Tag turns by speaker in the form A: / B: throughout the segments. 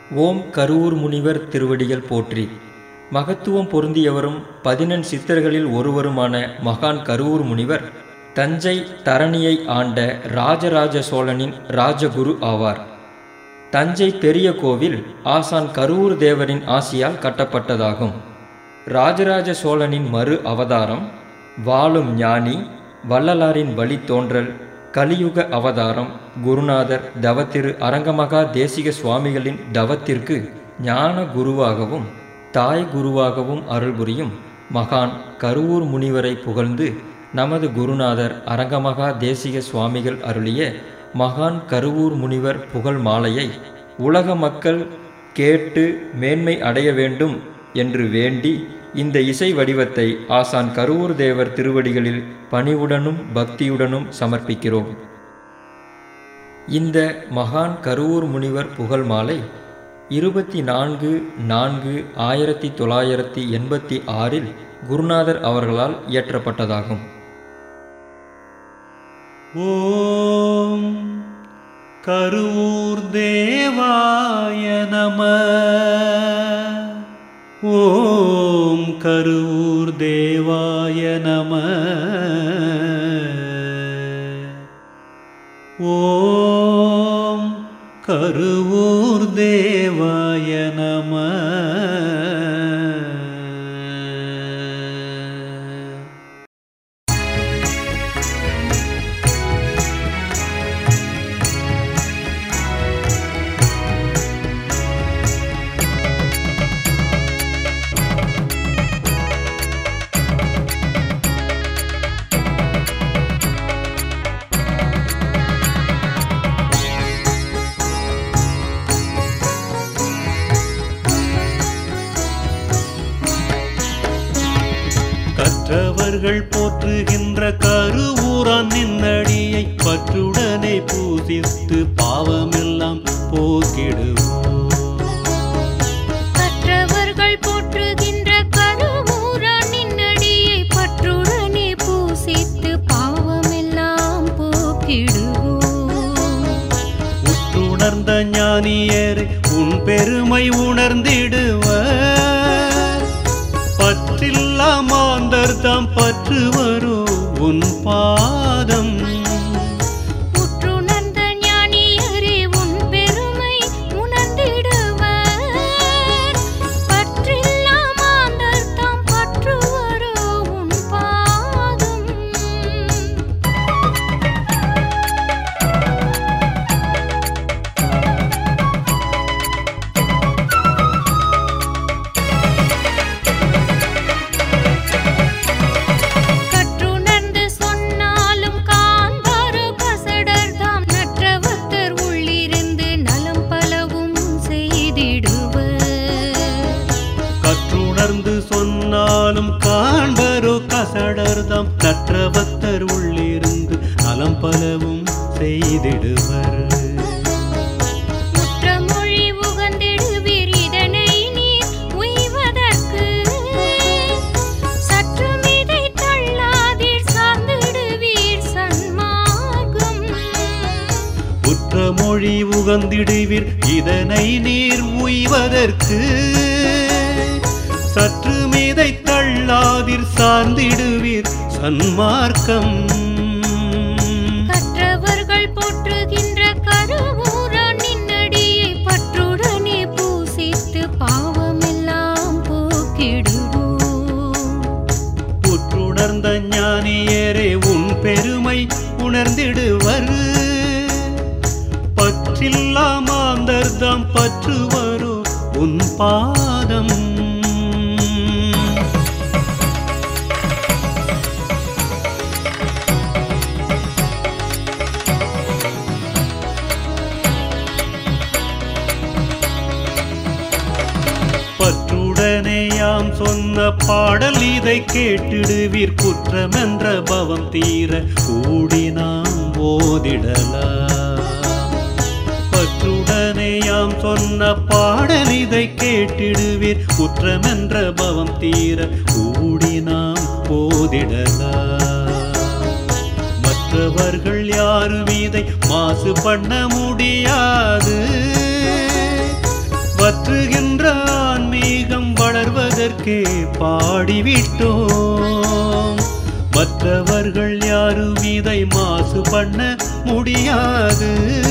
A: ஓம் கருவூர் முனிவர் திருவடிகள் போற்றி மகத்துவம் பொருந்தியவரும் பதினெண் சித்தர்களில் ஒருவருமான மகான் கருவூர் முனிவர் தஞ்சை தரணியை ஆண்ட ராஜராஜ சோழனின் ராஜகுரு ஆவார் தஞ்சை பெரிய கோவில் ஆசான் கருவூர் தேவரின் ஆசியால் கட்டப்பட்டதாகும் ராஜராஜ சோழனின் மறு அவதாரம் வாழும் ஞானி வள்ளலாரின் வழித்தோன்றல் கலியுக அவதாரம் குருநாதர் தவத்திரு அரங்கமகா தேசிக சுவாமிகளின் தவத்திற்கு ஞான குருவாகவும் தாய் குருவாகவும் அருள்புரியும் மகான் கருவூர் முனிவரை புகழ்ந்து நமது குருநாதர் அரங்கமகா தேசிக சுவாமிகள் அருளிய மகான் கருவூர் முனிவர் புகழ் மாலையை உலக மக்கள் கேட்டு மேன்மை அடைய வேண்டும் என்று வேண்டி இந்த இசை வடிவத்தை ஆசான் கருவூர் தேவர் திருவடிகளில் பணிவுடனும் பக்தியுடனும் சமர்ப்பிக்கிறோம் இந்த மகான் கருவூர் முனிவர் புகழ் மாலை இருபத்தி நான்கு நான்கு ஆயிரத்தி தொள்ளாயிரத்தி எண்பத்தி ஆறில் குருநாதர் அவர்களால் இயற்றப்பட்டதாகும்
B: ஓம் கருவூர் தேவாய நம ஓம் கருவூர் தேவாய நம ஓம் கருவூர் தேவாய நம கற்றவர்கள் போற்றுகின்ற கருவூரான் நின்னடியை பற்றுடனே பூசித்து பாவமெல்லாம் போக்கிடுவோம்
C: கற்றவர்கள் போற்றுகின்ற கருவூரானின் அடியை பற்றுடனே பூசித்து பாவமெல்லாம் போக்கிடுவோம்
B: உற்றுணர்ந்த ஞானியரை உன் பெருமை உணர்ந்திடுவர் பற்றில்லா மாந்தர் தாம் பற்றுவரோ உன் பாதம்
C: உற்றுணர்ந்த ஞானியரே உன் பெருமை உணர்ந்திடுவர் பற்றில்லா மாந்தர் தாம் பற்றுவரோ உன் பாதம் கற்றுணர்ந்து சொன்னாலும் காண்பாரோ கசடர் தாம் நற்றவத்தர் உள்ளிருந்து நலம் பலவும் செய்திடுவர்
B: கற்றுணர்ந்து சொன்னாலும் காண்பரோ கசடர்தாம் கற்றவத்தர் உள்ளிருந்து நலம் பலவும் செய்திடுவர்
C: முற்றமொழி உகந்திடுவீர் இதனை நீர் உய்வதற்கு சற்றும் இதை தள்ளாதீர் சார்ந்திடுவீர் சன்மார்க்கம்
B: உற்ற மொழி உகந்திடுவீர் இதனை நீர் உய்வதற்கு சற்று மீதை தள்ளாதிர் சார்ந்திடுவீர் சன்மார்க்கம்
C: கற்றவர்கள் போற்றுகின்ற கருவூரான் நின்னடியை பற்றுடனே பூசித்து பாவமெல்லாம் போக்கிடுவோம்
B: புற்றுணர்ந்த ஞானியரே உன் பெருமை உணர்ந்திடுவர் பற்றில்லா மாந்தர் தாம் பற்றுவரோ உன் பாதம் பற்றுடனே யாம் சொன்ன பாடல் இதை கேட்டிடுவீர் குற்றமென்ற பவம் தீர கூடி நாம் ஓதிடலாம் பற்றுடனே யாம் சொன்ன பாடல் இதை கேட்டிடுவீர் குற்றமென்ற பவம் தீர கூடி நாம் ஓதிடலாம் மற்றவர்கள் யாரும் இதை மாசு பண்ண முடியாது பாடிவிட்டோம் மற்றவர்கள் யாரும் இதை மாசு பண்ண முடியாது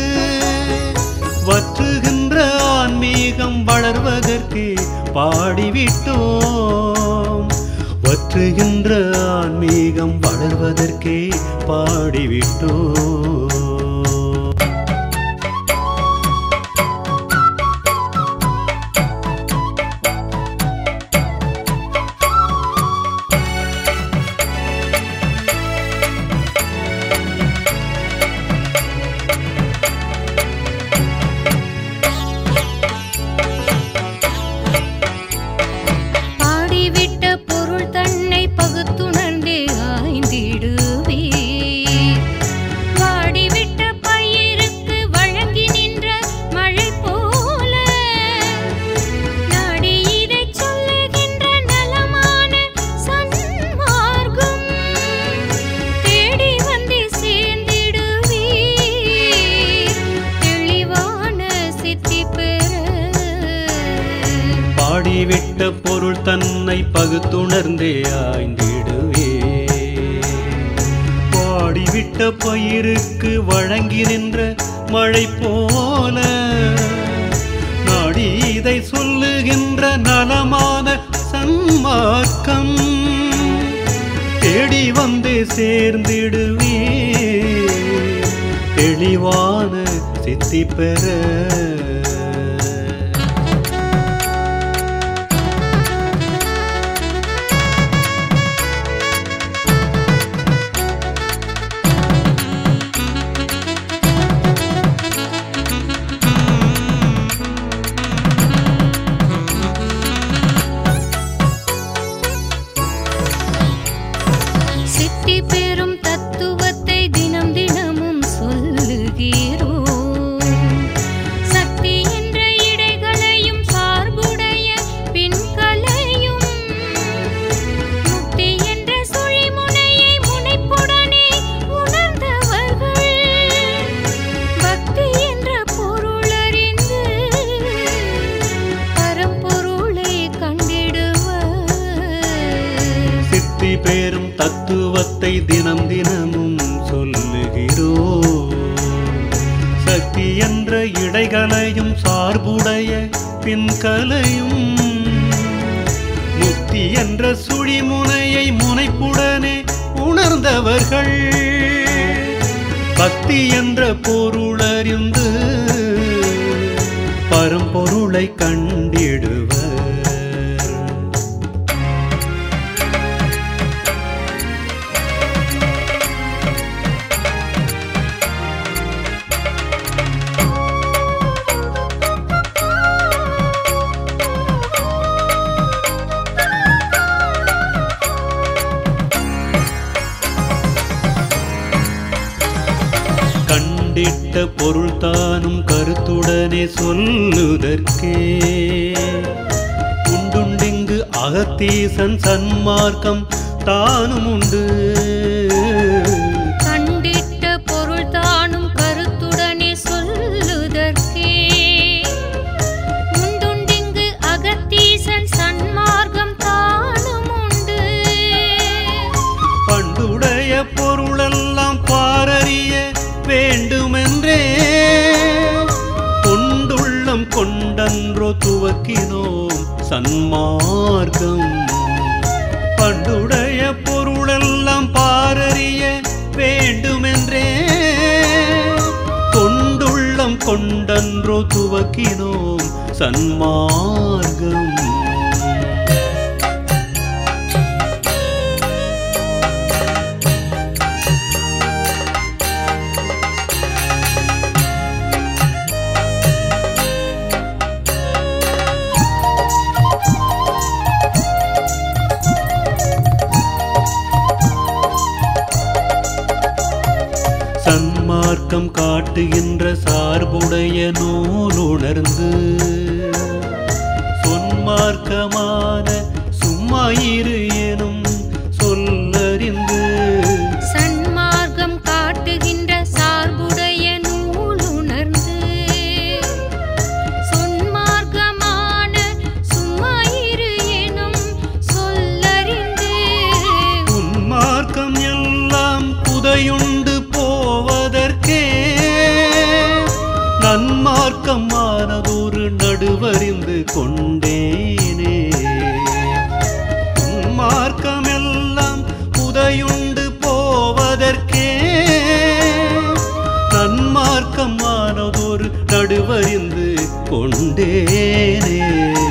B: வற்றுகின்ற ஆன்மீகம் வளர்வதற்கு பாடிவிட்டோம் வற்றுகின்ற ஆன்மீகம் வளர்வதற்கே பாடிவிட்டோம்
C: பாடிவிட்ட பொருள் தன்னை பகுத்துணர்ந்தே ஆய்ந்திடுவே வாடிவிட்ட பயிருக்கு வழங்கி நின்ற மழை போல நாடி இதைச் சொல்லுகின்ற நலமான சன்மார்க்கம் தேடி வந்து சேர்ந்திடுவீர் தெளிவான சித்தி பெற
B: பாடிவிட்ட பொருள் தன்னை பகுத்துணர்ந்தே ஆய்ந்திடுவே பாடிவிட்ட பயிருக்கு வழங்கி நின்ற மழை போல நாடி இதை சொல்லுகின்ற நலமான சன்மார்க்கம் தேடி வந்து சேர்ந்திடுவே தெளிவான சித்தி பெற
C: சித்தி பெறும் தத்துவத்தை தினம் தினமும் சொல்லுகிறோம் சக்தி என்ற இடைகளையும் சார்புடைய பின்களையும் முக்தி என்ற சுழிமுனையை முனைப்புடனே உணர்ந்தவர்கள் பக்தி என்ற பொருளறிந்து பரம்பொருளை கண்டிடுவர்
B: சித்தி பேரும் தத்துவத்தை தினம் தினமும் சொல்லுகிறோம் சக்தி என்ற இடைகளையும் சார்புடைய பின்கலையும் முக்தி என்ற சுழிமுனையை முனைப்புடனே உணர்ந்தவர்கள் பக்தி என்ற பொருளறிந்து பரம்பொருளை கண்டிடுவர் கண்டிட்ட பொருள் தானும் கருத்துடனே சொல்லுதற்கே உண்டுண்டிங்கு அகத்தீசன் சன்மார்க்கம் தானும் உண்டு
C: கண்டிட்ட பொருள் தானும் கருத்துடனே சொல்லுதற்கே உண்டுண்டிங்கு அகத்தீசன் சன்மார்க்கம் தானும் உண்டு
B: பண்டுடைய பொருளெல்லாம் பாரறிய வேண்டுமென்றே கொண்டுள்ளம் கொண்டன்றோ துவக்கினோம் சன்மார்க்கம் பண்டுடைய பொருளெல்லாம் பாரறிய வேண்டுமென்றே கொண்டுள்ளம் கொண்டன்றோ துவக்கினோம் சன்மார்க்கம் சன்மார்க்கம் காட்டுகின்ற சார்புடைய நூலுணர்ந்து சொன்மார்க்கமான சும்மாயிரு எனும் சொல்லறிந்து
C: சன்மார்க்கம் காட்டுகின்ற சார்புடைய நூலுணர்ந்து சொன்மார்க்கமான சும்மாயிரு எனும் சொல்
B: சன்மார்க்கமானதொரு நடுவறிந்து கொண்டேனே மார்க்கமெல்லாம் புதையுண்டு போவதற்கே நன்மார்க்கமானதொரு நடுவறிந்து கொண்டேனே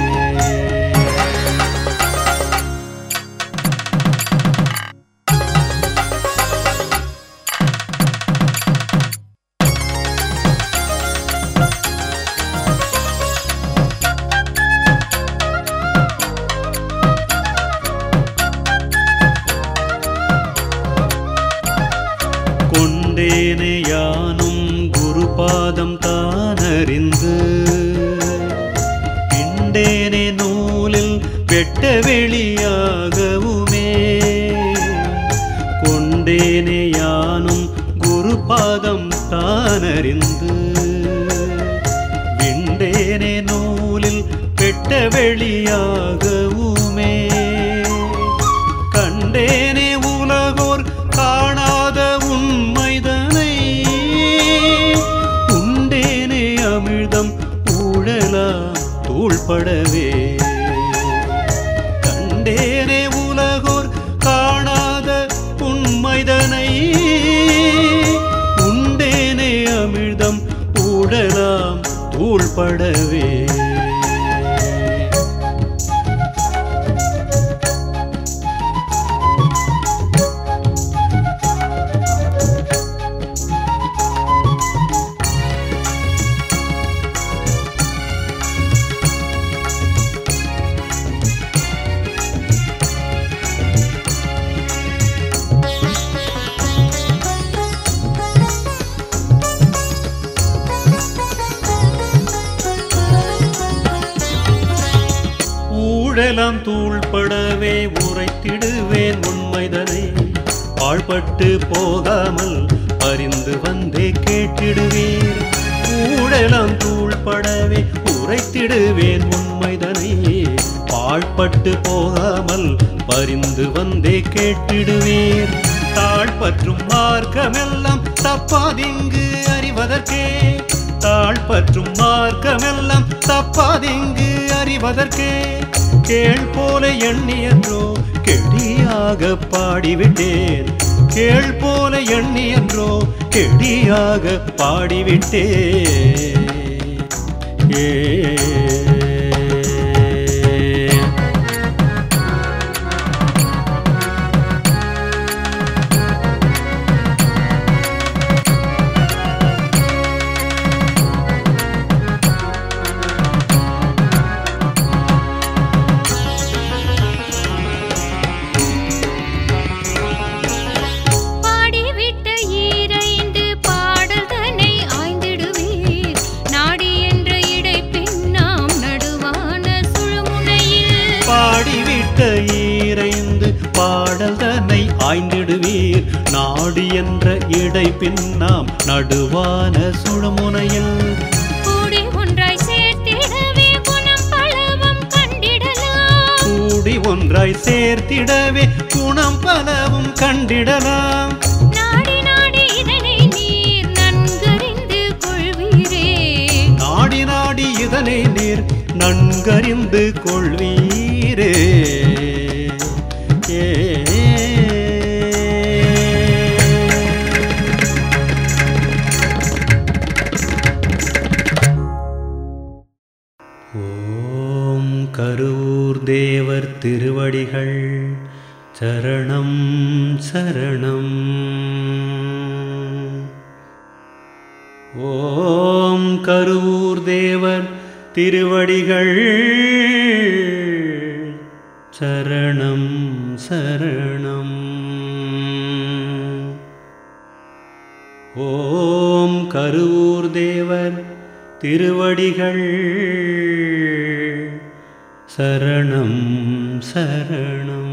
B: கொண்டேனே யானும் குருபாதம் தானறிந்து பிண்டேனே நூலில் வெட்ட வெளியாகவுமே கொண்டேனே யானும் குருபாதம் தானறிந்து விண்டேனே நூலில் வெட்ட வெளியாகவுமே கண்டேனே உலகோர் காணாத உண்மைதனை உண்டேனே அமிழ்தம் ஊழலா தூள்படவே கண்டேனே உலகோர் காணாத உண்மைதனை உண்டேனே அமிழ்தம் ஊழலாம் தூள்படவே ஊழலாம் தூள்படவே உரைத்திடுவேன் உண்மைதனை பாழ்பட்டு போகாமல் அறிந்து வந்தே கேட்டிடுவேன் ஊழலாம் தூள்படவே உரைத்திடுவேன் உண்மைதனை பாழ்பட்டு போகாமல் பரிந்து வந்தே கேட்டிடுவேன் தாழ்பற்றும் மார்க்கமெல்லாம் தப்பாதிங்கு அறிவதற்கே தாழ்பற்றும் மார்க்கமெல்லாம் தப்பாதிங்கு அறிவதற்கே கேள் போல எண்ணியன்றோ கெடியாக பாடிவிட்டேன் கேள் போல எண்ணியன்றோ கெடியாக பாடிவிட்டேன் ஏ
C: பாடிவிட்ட ஈரைந்து பாடல் தன்னை ஆய்ந்திடுவீர் நாடி என்ற இடை பின்னாம் நடுவான சுழுமுனையில்
B: பாடிவிட்ட ஈரைந்து பாடல் தன்னை ஆய்ந்திடுவீர் நாடு என்ற இடை பின்னாம் நடுவான சுழுமுனையில்
C: கூடி ஒன்றாய் சேர்த்திடவே குணம் பலவும் கண்டிடலாம்
B: கூடி ஒன்றாய் சேர்த்திடவே குணம் பலவும் கண்டிடலாம்
C: நாடி நாடி இதனை நீர் நன்கறிந்து கொள்வீரே
B: நாடி நாடி இதனை நீர் நன்கறிந்து கொள்வீரே ஏ ஓம் கரூர் தேவர் திருவடிகள் சரணம் சரணம் ஓம் கரூர் தேவர் திருவடிகள் சரணம் சரணம் ஓம் கரூர் தேவர் திருவடிகள் சரணம் சரணம்